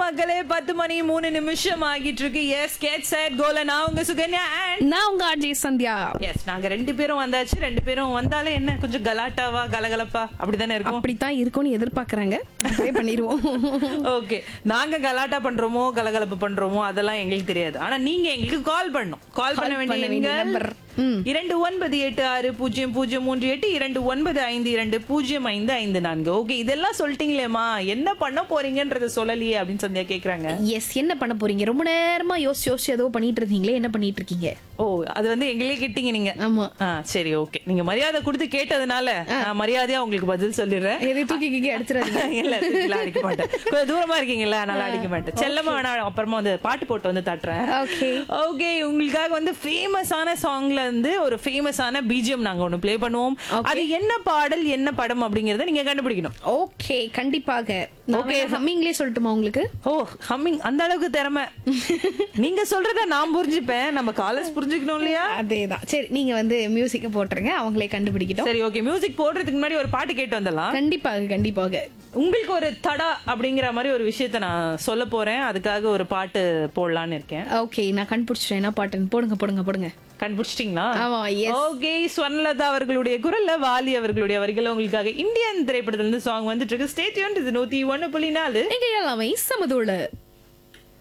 மக்களே பத்து மணி மூணு நிமிஷம் ஆகிட்டு இருக்கு எஸ் கேட் செட் கோல நான் உங்க சுகன்யா அண்ட் நான் உங்க ஆர்ஜே சந்தியா எஸ் நாங்க ரெண்டு பேரும் வந்தாச்சு ரெண்டு பேரும் வந்தாலே என்ன கொஞ்சம் கலாட்டாவா கலகலப்பா அப்படிதானே இருக்கும் அப்படித்தான் இருக்கும்னு எதிர்பார்க்கறாங்க ட்ரை பண்ணிடுவோம் ஓகே நாங்க கலாட்டா பண்றோமோ கலகலப்பு பண்றோமோ அதெல்லாம் எங்களுக்கு தெரியாது ஆனா நீங்க எங்களுக்கு கால் பண்ணணும் கால் பண்ண பண்ண வேண்டிய வேண்டிய எண்கள் number. ம். இரண்டு ஒன்பது எட்டு ஆறு பூஜ்ஜியம் பூஜ்ஜியம் மூன்று எட்டு இரண்டு ஒன்பது ஐந்து இரண்டு பூஜ்ஜியம் ஐந்து ஐந்து நான்கு ஓகே இதெல்லாம் சொல்லிட்டீங்களேம்மா என்ன பண்ண போறீங்கன்றத சொல்லலையே அப்படின்னு சந்தியா கேக்குறாங்க எஸ் என்ன பண்ண போறீங்க ரொம்ப நேரமா யோசிச்சு யோசிச்சு ஏதோ பண்ணிட்டு இருந்தீங்களே என்ன பண்ணிட்டு இருக்கீங்க ஓ அது வந்து எங்களே கேட்டீங்க நீங்க ஆமா ஆ சரி ஓகே நீங்க மரியாதை கொடுத்து கேட்டதுனால நான் மரியாதையா உங்களுக்கு பதில் சொல்லிடுறேன் எதை தூக்கி கிக்கி அடிச்சிடாதீங்க இல்ல தூக்கிலாம் அடிக்க மாட்டேன் கொஞ்சம் தூரமா இருக்கீங்களா நல்லா அடிக்க மாட்டேன் செல்லமா வேணா அப்புறமா வந்து பாட்டு போட்டு வந்து தட்டுறேன் ஓகே ஓகே உங்களுக்காக வந்து ஃபேமஸான சாங்ல இருந்து ஒரு ஃபேமஸான பிஜிஎம் நாங்க ஒன்னு ப்ளே பண்ணுவோம் அது என்ன பாடல் என்ன படம் அப்படிங்கறத நீங்க கண்டுபிடிக்கணும் ஓகே கண்டிப்பாக ஓகே ஹம்மிங்லேயே சொல்லட்டுமா உங்களுக்கு ஓ ஹம்மிங் அந்த அளவுக்கு திறமை நீங்க சொல்றத நான் புரிஞ்சுப்பேன் நம்ம காலேஜ் புரிஞ்சுக்கணும் இல்லையா அதேதான் சரி நீங்க வந்து மியூசிக்க போட்டுருங்க அவங்களே கண்டுபிடிக்கிட்டோம் சரி ஓகே மியூசிக் போடுறதுக்கு முன்னாடி ஒரு பாட்டு கேட்டு வந்துடலாம் கண்டிப்பாக கண்டிப்பாக உங்களுக்கு ஒரு தடா அப்படிங்கிற மாதிரி ஒரு விஷயத்த நான் சொல்ல போறேன் அதுக்காக ஒரு பாட்டு போடலான்னு இருக்கேன் ஓகே நான் கண்டுபிடிச்சிட்டேன் என்ன பாட்டுன்னு போடுங்க போடுங்க போடுங்க கண்டுபிடிச்சிட்டீங்களா ஆமா எஸ் ஓகே ஸ்வர்ணலதா அவர்களுடைய குரல்ல வாலி அவர்களுடைய வரிகள் உங்களுக்காக இந்தியன் திரைப்படத்துல இருந்து சாங் வந்துட்டு இருக்கு ஸ்டேட் இது நூத்தி ஒண்ணு புள்ளி நாலு நீங்க எல்லாமே சமதோட